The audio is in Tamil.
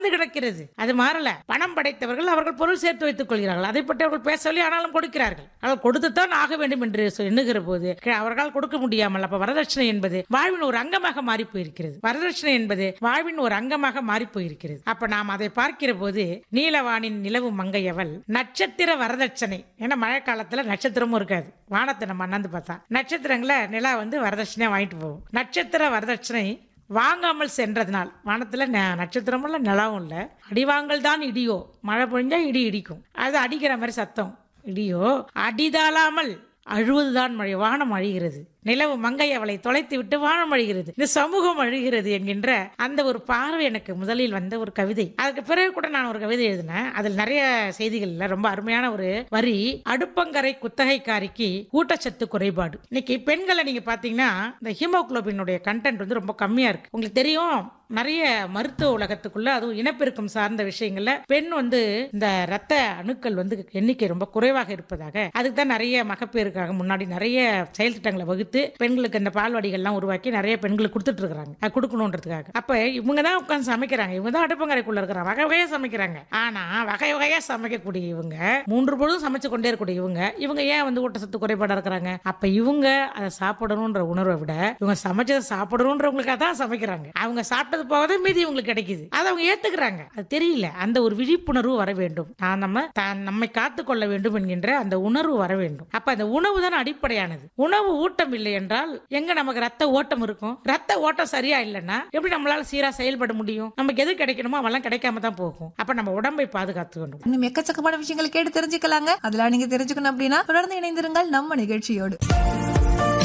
கிடக்கிறது அது மாறல பணம் படைத்தவர்கள் அவர்கள் பொருள் சேர்த்து வைத்துக் கொள்கிறார்கள் அதை பற்றி அவர்கள் பேசவில்லை ஆனாலும் கொடுக்கிறார்கள் அவர்கள் கொடுத்துத்தான் ஆக வேண்டும் என்று சொ- எண்ணுகிற போது க- அவர்களால் கொடுக்க முடியாமல் அப்ப வரதட்சணை என்பது வாழ்வின் ஒரு அங்கமாக மாறி போயிருக்கிறது வரதட்சணை என்பது வாழ்வின் ஒரு அங்கமாக மாறி போயிருக்கிறது அப்ப நாம் அதை பார்க்கிற போது நீலவானின் நிலவு மங்கையவள் நட்சத்திர வரதட்சணை ஏன்னா மழை காலத்துல நட்சத்திரமும் இருக்காது வானத்தை நம்ம அண்ணாந்து பார்த்தா நட்சத்திரங்களை நிலா வந்து வரதட்சணையா வாங்கிட்டு போகும் நட்சத்திர வரதட்சணை வாங்காமல் சென்றதுனால் வானத்துல ந- நட்சத்திரமும் இல்லை நிலாவும் இல்லை அடிவாங்கல் தான் இடியோ மழை பொழிஞ்சா இடி இடிக்கும் அது அடிக்கிற மாதிரி சத்தம் இடியோ அடிதாளாமல் அழுவதுதான் மழை வானம் அழிகிறது நிலவு மங்கை அவளை தொலைத்து விட்டு வானம் அழிகிறது இந்த சமூகம் அழுகிறது என்கின்ற அந்த ஒரு பார்வை எனக்கு முதலில் வந்த ஒரு கவிதை அதுக்கு பிறகு கூட நான் ஒரு கவிதை எழுதினேன் அதில் நிறைய செய்திகள்ல ரொம்ப அருமையான ஒரு வரி அடுப்பங்கரை குத்தகைக்காரிக்கு ஊட்டச்சத்து குறைபாடு இன்னைக்கு பெண்களை நீங்க பாத்தீங்கன்னா இந்த ஹீமோகுளோபினுடைய கண்டென்ட் வந்து ரொம்ப கம்மியா இருக்கு உங்களுக்கு தெரியும் நிறைய மருத்துவ உலகத்துக்குள்ள அதுவும் இனப்பெருக்கம் சார்ந்த விஷயங்கள்ல பெண் வந்து இந்த ரத்த அணுக்கள் வந்து எண்ணிக்கை ரொம்ப குறைவாக இருப்பதாக அதுக்கு தான் நிறைய மகப்பேறுக்காக முன்னாடி நிறைய செயல் திட்டங்களை வகுத்து பெண்களுக்கு இந்த பால்வாடிகள்லாம் உருவாக்கி நிறைய பெண்களுக்கு கொடுத்துட்டு இருக்காங்க அது கொடுக்கணுன்றதுக்காக அப்ப இவங்க தான் உட்காந்து சமைக்கிறாங்க இவங்க தான் அடுப்பங்கரைக்குள்ள இருக்கிறாங்க வகை வகையா சமைக்கிறாங்க ஆனா வகை வகையா சமைக்கக்கூடிய இவங்க மூன்று பொழுதும் சமைச்சு கொண்டே இருக்கக்கூடிய இவங்க இவங்க ஏன் வந்து ஊட்டச்சத்து குறைபாடா இருக்கிறாங்க அப்ப இவங்க அதை சாப்பிடணுன்ற உணர்வை விட இவங்க சமைச்சதை சாப்பிடணுன்றவங்களுக்காக தான் சமைக்கிறாங்க அவங்க சாப்பிட்டது போகவே மீதி இவங்களுக்கு கிடைக்குது அதை அவங்க ஏத்துக்கிறாங்க அது தெரியல அந்த ஒரு விழிப்புணர்வு வர வேண்டும் நான் நம்ம தான் நம்மை காத்து கொள்ள வேண்டும் என்கின்ற அந்த உணர்வு வர வேண்டும் அப்ப அந்த உணவு தான் அடிப்படையானது உணவு ஊட்டம் இல்லை என்றால் எங்க நமக்கு ரத்த ஓட்டம் இருக்கும் ரத்த ஓட்டம் சரியா இல்லைன்னா எப்படி நம்மளால சீரா செயல்பட முடியும் நமக்கு எது கிடைக்கணுமோ அவெல்லாம் கிடைக்காம தான் போகும் அப்ப நம்ம உடம்பை பாதுகாத்து வேண்டும் இன்னும் எக்கச்சக்கமான விஷயங்களை கேட்டு தெரிஞ்சுக்கலாங்க அதெல்லாம் நீங்க தெரிஞ்சுக்கணும் அப்படின்னா தொடர்ந்து இணைந்திருங்கள் நம்ம நிகழ்ச்சியோடு